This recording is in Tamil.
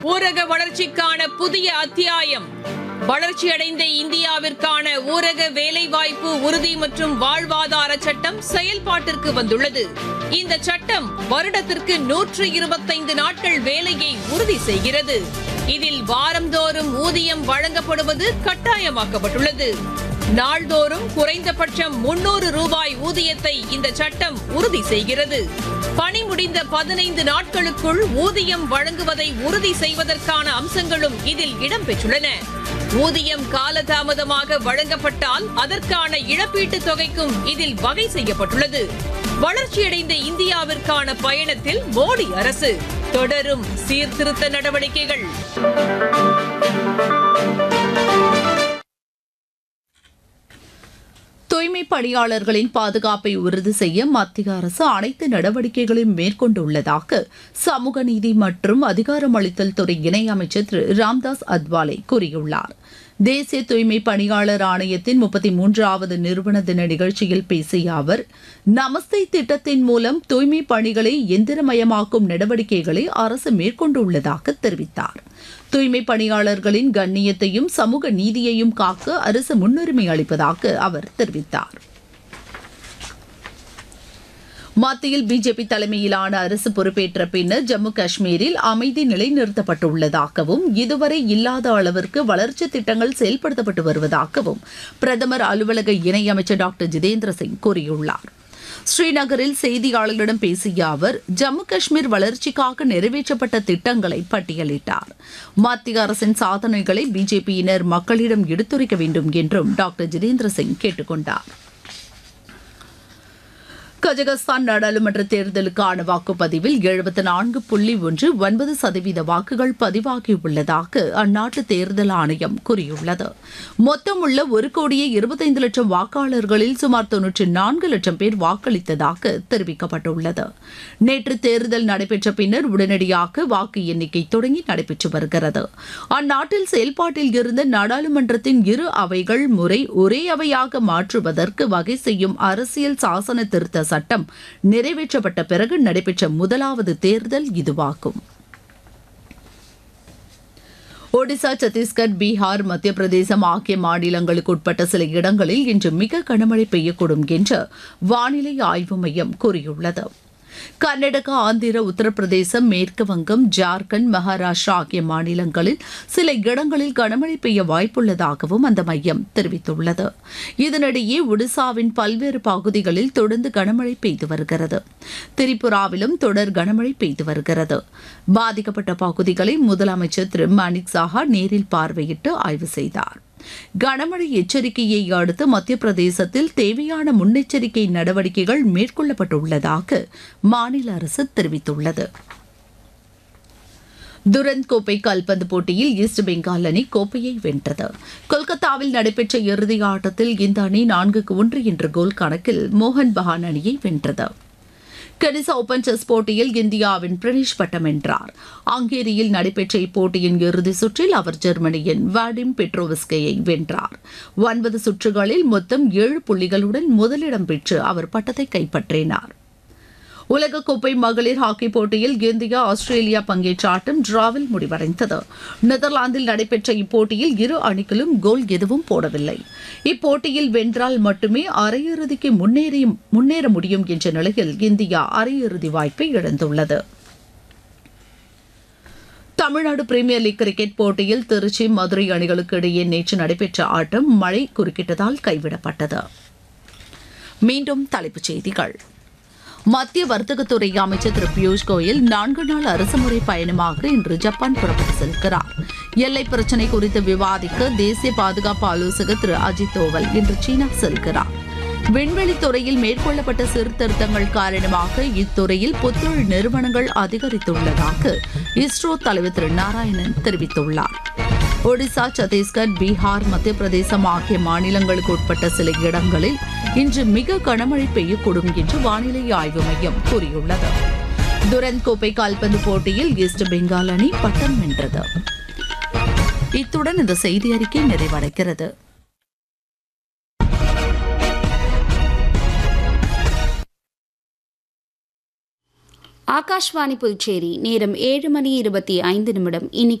ஊரக வளர்ச்சிக்கான புதிய அத்தியாயம் வளர்ச்சியடைந்த இந்தியாவிற்கான ஊரக வேலைவாய்ப்பு உறுதி மற்றும் வாழ்வாதார சட்டம் செயல்பாட்டிற்கு வந்துள்ளது இந்த சட்டம் வருடத்திற்கு நூற்று இருபத்தைந்து நாட்கள் வேலையை உறுதி செய்கிறது இதில் வாரந்தோறும் ஊதியம் வழங்கப்படுவது கட்டாயமாக்கப்பட்டுள்ளது நாள்தோறும் குறைந்தபட்சம் முன்னூறு ரூபாய் ஊதியத்தை இந்த சட்டம் உறுதி செய்கிறது பணி முடிந்த பதினைந்து நாட்களுக்குள் ஊதியம் வழங்குவதை உறுதி செய்வதற்கான அம்சங்களும் இதில் இடம்பெற்றுள்ளன ஊதியம் காலதாமதமாக வழங்கப்பட்டால் அதற்கான இழப்பீட்டுத் தொகைக்கும் இதில் வகை செய்யப்பட்டுள்ளது வளர்ச்சியடைந்த இந்தியாவிற்கான பயணத்தில் மோடி அரசு தொடரும் சீர்திருத்த நடவடிக்கைகள் தூய்மை பணியாளர்களின் பாதுகாப்பை உறுதி செய்ய மத்திய அரசு அனைத்து நடவடிக்கைகளையும் மேற்கொண்டுள்ளதாக சமூக நீதி மற்றும் அதிகாரமளித்தல் துறை இணையமைச்சர் திரு ராம்தாஸ் அத்வாலே கூறியுள்ளார் தேசிய தூய்மை பணியாளர் ஆணையத்தின் முப்பத்தி மூன்றாவது நிறுவன தின நிகழ்ச்சியில் பேசிய அவர் நமஸ்தே திட்டத்தின் மூலம் தூய்மை பணிகளை எந்திரமயமாக்கும் நடவடிக்கைகளை அரசு மேற்கொண்டுள்ளதாக தெரிவித்தார் தூய்மை பணியாளர்களின் கண்ணியத்தையும் சமூக நீதியையும் காக்க அரசு முன்னுரிமை அளிப்பதாக அவர் தெரிவித்தார் மத்தியில் பிஜேபி தலைமையிலான அரசு பொறுப்பேற்ற பின்னர் ஜம்மு காஷ்மீரில் அமைதி நிலைநிறுத்தப்பட்டுள்ளதாகவும் இதுவரை இல்லாத அளவிற்கு வளர்ச்சி திட்டங்கள் செயல்படுத்தப்பட்டு வருவதாகவும் பிரதமர் அலுவலக இணையமைச்சர் டாக்டர் ஜிதேந்திர சிங் கூறியுள்ளார் ஸ்ரீநகரில் செய்தியாளர்களிடம் பேசிய அவர் ஜம்மு காஷ்மீர் வளர்ச்சிக்காக நிறைவேற்றப்பட்ட திட்டங்களை பட்டியலிட்டார் மத்திய அரசின் சாதனைகளை பிஜேபியினர் மக்களிடம் எடுத்துரைக்க வேண்டும் என்றும் டாக்டர் ஜிதேந்திர சிங் கேட்டுக்கொண்டார் கஜகஸ்தான் நாடாளுமன்ற தேர்தலுக்கான வாக்குப்பதிவில் எழுபத்தி நான்கு புள்ளி ஒன்று ஒன்பது சதவீத வாக்குகள் பதிவாகியுள்ளதாக அந்நாட்டு தேர்தல் ஆணையம் கூறியுள்ளது மொத்தம் உள்ள ஒரு கோடியே இருபத்தைந்து லட்சம் வாக்காளர்களில் சுமார் தொன்னூற்றி நான்கு லட்சம் பேர் வாக்களித்ததாக தெரிவிக்கப்பட்டுள்ளது நேற்று தேர்தல் நடைபெற்ற பின்னர் உடனடியாக வாக்கு எண்ணிக்கை தொடங்கி நடைபெற்று வருகிறது அந்நாட்டில் செயல்பாட்டில் இருந்த நாடாளுமன்றத்தின் இரு அவைகள் முறை ஒரே அவையாக மாற்றுவதற்கு வகை செய்யும் அரசியல் சாசன திருத்த சட்டம் நிறைவேற்றப்பட்ட பிறகு நடைபெற்ற முதலாவது தேர்தல் இதுவாகும் ஒடிசா சத்தீஸ்கர் பீகார் மத்திய பிரதேசம் ஆகிய மாநிலங்களுக்கு உட்பட்ட சில இடங்களில் இன்று மிக கனமழை பெய்யக்கூடும் என்று வானிலை ஆய்வு மையம் கூறியுள்ளது கர்நாடகா ஆந்திர உத்தரப்பிரதேசம் மேற்கு வங்கம் ஜார்க்கண்ட் மகாராஷ்டிரா ஆகிய மாநிலங்களில் சில இடங்களில் கனமழை பெய்ய வாய்ப்புள்ளதாகவும் அந்த மையம் தெரிவித்துள்ளது இதனிடையே ஒடிசாவின் பல்வேறு பகுதிகளில் தொடர்ந்து கனமழை பெய்து வருகிறது திரிபுராவிலும் தொடர் கனமழை பெய்து வருகிறது பாதிக்கப்பட்ட பகுதிகளை முதலமைச்சர் திரு மாணிக் சாஹா நேரில் பார்வையிட்டு ஆய்வு செய்தார் கனமழை எச்சரிக்கையை அடுத்து மத்திய பிரதேசத்தில் தேவையான முன்னெச்சரிக்கை நடவடிக்கைகள் மேற்கொள்ளப்பட்டுள்ளதாக மாநில அரசு தெரிவித்துள்ளது துரந்த் கோப்பை கால்பந்து போட்டியில் ஈஸ்ட் பெங்கால் அணி கோப்பையை வென்றது கொல்கத்தாவில் நடைபெற்ற இறுதி ஆட்டத்தில் இந்த அணி நான்குக்கு ஒன்று என்ற கோல் கணக்கில் மோகன் பகான் அணியை வென்றது கெனிஸ் ஓபன் செஸ் போட்டியில் இந்தியாவின் பிரணேஷ் பட்டம் வென்றார் ஹங்கேரியில் நடைபெற்ற இப்போட்டியின் இறுதி சுற்றில் அவர் ஜெர்மனியின் வாடிம் பெட்ரோவிஸ்கையை வென்றார் ஒன்பது சுற்றுகளில் மொத்தம் ஏழு புள்ளிகளுடன் முதலிடம் பெற்று அவர் பட்டத்தை கைப்பற்றினார் உலகக்கோப்பை மகளிர் ஹாக்கி போட்டியில் இந்தியா ஆஸ்திரேலியா பங்கேற்ற ஆட்டம் டிராவில் முடிவடைந்தது நெதர்லாந்தில் நடைபெற்ற இப்போட்டியில் இரு அணிகளும் கோல் எதுவும் போடவில்லை இப்போட்டியில் வென்றால் மட்டுமே அரையிறுதிக்கு முன்னேறி முன்னேற முடியும் என்ற நிலையில் இந்தியா அரையிறுதி வாய்ப்பை இழந்துள்ளது தமிழ்நாடு பிரீமியர் லீக் கிரிக்கெட் போட்டியில் திருச்சி மதுரை அணிகளுக்கு இடையே நேற்று நடைபெற்ற ஆட்டம் மழை குறுக்கிட்டதால் கைவிடப்பட்டது மீண்டும் தலைப்புச் செய்திகள் மத்திய வர்த்தகத்துறை அமைச்சர் திரு பியூஷ் கோயல் நான்கு நாள் அரசுமுறை பயணமாக இன்று ஜப்பான் புறப்பட்டு செல்கிறார் எல்லை பிரச்சினை குறித்து விவாதிக்க தேசிய பாதுகாப்பு ஆலோசகர் திரு அஜித் தோவல் இன்று சீனா செல்கிறார் விண்வெளி துறையில் மேற்கொள்ளப்பட்ட சீர்திருத்தங்கள் காரணமாக இத்துறையில் புத்தொழில் நிறுவனங்கள் அதிகரித்துள்ளதாக இஸ்ரோ தலைவர் திரு நாராயணன் தெரிவித்துள்ளார் ஒடிசா சத்தீஸ்கர் பீகார் மத்திய பிரதேசம் ஆகிய மாநிலங்களுக்கு உட்பட்ட சில இடங்களில் இன்று மிக கனமழை பெய்யக்கூடும் என்று வானிலை ஆய்வு மையம் கூறியுள்ளது துரந்த் கோப்பை கால்பந்து போட்டியில் ஈஸ்ட் பெங்கால் அணி பட்டம் வென்றது இத்துடன் இந்த செய்தி அறிக்கை நிறைவடைகிறது ஆகாஷ்வாணி புதுச்சேரி நேரம் ஏழு மணி இருபத்தி ஐந்து நிமிடம் இனி